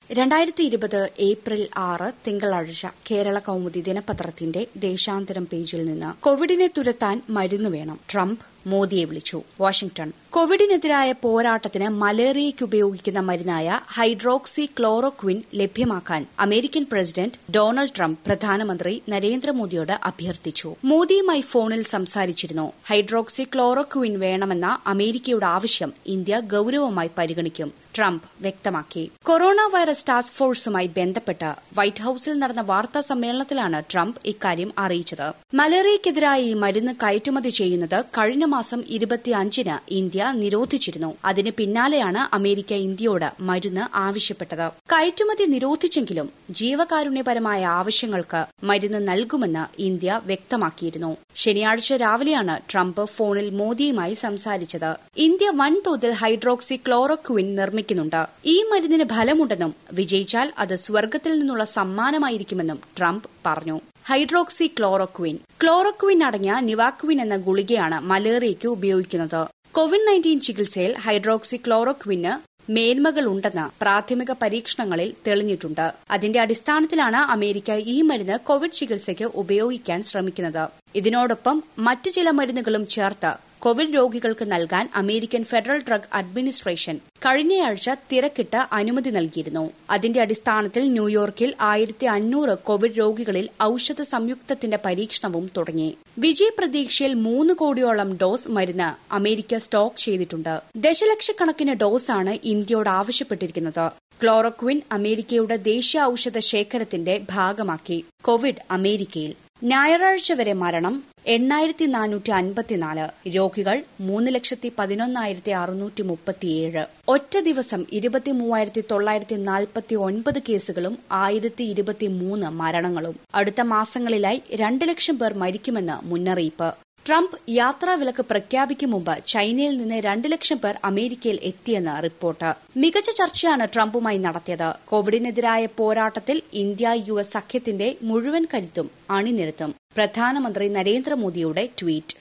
രണ്ടായിരത്തി ഇരുപത് ഏപ്രിൽ ആറ് തിങ്കളാഴ്ച കേരള കൌമുദി ദിനപത്രത്തിന്റെ ദേശാന്തരം പേജിൽ നിന്ന് കോവിഡിനെ തുരത്താൻ മരുന്ന് വേണം ട്രംപ് മോദിയെ വിളിച്ചു വാഷിംഗ്ടൺ കോവിഡിനെതിരായ പോരാട്ടത്തിന് മലേറിയയ്ക്ക് ഉപയോഗിക്കുന്ന മരുന്നായ ഹൈഡ്രോക്സി ക്ലോറോക്വിൻ ലഭ്യമാക്കാൻ അമേരിക്കൻ പ്രസിഡന്റ് ഡൊണാൾഡ് ട്രംപ് പ്രധാനമന്ത്രി നരേന്ദ്രമോദിയോട് അഭ്യർത്ഥിച്ചു മോദിയുമായി ഫോണിൽ സംസാരിച്ചിരുന്നു ഹൈഡ്രോക്സി ക്ലോറോക്വിൻ വേണമെന്ന അമേരിക്കയുടെ ആവശ്യം ഇന്ത്യ ഗൌരവമായി പരിഗണിക്കും ട്രംപ് വ്യക്തമാക്കി കൊറോണ വൈറസ് ടാസ്ക് ഫോഴ്സുമായി ബന്ധപ്പെട്ട് വൈറ്റ് ഹൌസിൽ നടന്ന വാർത്താ സമ്മേളനത്തിലാണ് ട്രംപ് ഇക്കാര്യം അറിയിച്ചത് മലേറിയയ്ക്കെതിരായി ഈ മരുന്ന് കയറ്റുമതി ചെയ്യുന്നത് കഴിഞ്ഞ മാസം ഇരുപത്തിയഞ്ചിന് ഇന്ത്യ നിരോധിച്ചിരുന്നു അതിന് പിന്നാലെയാണ് അമേരിക്ക ഇന്ത്യയോട് മരുന്ന് ആവശ്യപ്പെട്ടത് കയറ്റുമതി നിരോധിച്ചെങ്കിലും ജീവകാരുണ്യപരമായ ആവശ്യങ്ങൾക്ക് മരുന്ന് നൽകുമെന്ന് ഇന്ത്യ വ്യക്തമാക്കിയിരുന്നു ശനിയാഴ്ച രാവിലെയാണ് ട്രംപ് ഫോണിൽ മോദിയുമായി സംസാരിച്ചത് ഇന്ത്യ വൻതോതിൽ ഹൈഡ്രോക്സി ക്ലോറോക്വിൻ നിർമ്മിക്കുന്നുണ്ട് ഈ മരുന്നിന് ഫലമുണ്ടെന്നും വിജയിച്ചാൽ അത് സ്വർഗത്തിൽ നിന്നുള്ള സമ്മാനമായിരിക്കുമെന്നും ട്രംപ് പറഞ്ഞു ഹൈഡ്രോക്സി ക്ലോറോക്വിൻ ക്ലോറോക്വിൻ അടങ്ങിയ നിവാക്വിൻ എന്ന ഗുളികയാണ് മലേറിയയ്ക്ക് ഉപയോഗിക്കുന്നത് കോവിഡ് നയൻറ്റീൻ ചികിത്സയിൽ ഹൈഡ്രോക്സി ക്ലോറോക്വിന് മേന്മകളുണ്ടെന്ന് പ്രാഥമിക പരീക്ഷണങ്ങളിൽ തെളിഞ്ഞിട്ടുണ്ട് അതിന്റെ അടിസ്ഥാനത്തിലാണ് അമേരിക്ക ഈ മരുന്ന് കോവിഡ് ചികിത്സയ്ക്ക് ഉപയോഗിക്കാൻ ശ്രമിക്കുന്നത് ഇതിനോടൊപ്പം മറ്റു ചില മരുന്നുകളും ചേർത്ത് കോവിഡ് രോഗികൾക്ക് നൽകാൻ അമേരിക്കൻ ഫെഡറൽ ഡ്രഗ് അഡ്മിനിസ്ട്രേഷൻ കഴിഞ്ഞയാഴ്ച തിരക്കിട്ട് അനുമതി നൽകിയിരുന്നു അതിന്റെ അടിസ്ഥാനത്തിൽ ന്യൂയോർക്കിൽ ആയിരത്തി അഞ്ഞൂറ് കോവിഡ് രോഗികളിൽ ഔഷധ സംയുക്തത്തിന്റെ പരീക്ഷണവും തുടങ്ങി വിജയപ്രതീക്ഷയിൽ മൂന്ന് കോടിയോളം ഡോസ് മരുന്ന് അമേരിക്ക സ്റ്റോക്ക് ചെയ്തിട്ടുണ്ട് ദശലക്ഷക്കണക്കിന് ഡോസാണ് ഇന്ത്യയോട് ആവശ്യപ്പെട്ടിരിക്കുന്നത് ക്ലോറോക്വിൻ അമേരിക്കയുടെ ദേശീയ ഔഷധ ശേഖരത്തിന്റെ ഭാഗമാക്കി കോവിഡ് അമേരിക്കയിൽ ഞായറാഴ്ച വരെ മരണം എണ്ണായിരത്തി നാനൂറ്റി അൻപത്തിനാല് രോഗികൾ മൂന്ന് ലക്ഷത്തി പതിനൊന്നായിരത്തി അറുന്നൂറ്റി മുപ്പത്തിയേഴ് ഒറ്റ ദിവസം ഇരുപത്തി മൂവായിരത്തി തൊള്ളായിരത്തി നാൽപ്പത്തി ഒൻപത് കേസുകളും ആയിരത്തി ഇരുപത്തിമൂന്ന് മരണങ്ങളും അടുത്ത മാസങ്ങളിലായി രണ്ട് ലക്ഷം പേർ മരിക്കുമെന്ന് മുന്നറിയിപ്പ് ട്രംപ് യാത്രാവിലക്ക് പ്രഖ്യാപിക്കും മുമ്പ് ചൈനയിൽ നിന്ന് രണ്ട് ലക്ഷം പേർ അമേരിക്കയിൽ എത്തിയെന്ന് റിപ്പോർട്ട് മികച്ച ചർച്ചയാണ് ട്രംപുമായി നടത്തിയത് കോവിഡിനെതിരായ പോരാട്ടത്തിൽ ഇന്ത്യ യു എസ് സഖ്യത്തിന്റെ മുഴുവൻ കരുത്തും അണിനിരത്തും പ്രധാനമന്ത്രി നരേന്ദ്രമോദിയുടെ ട്വീറ്റ്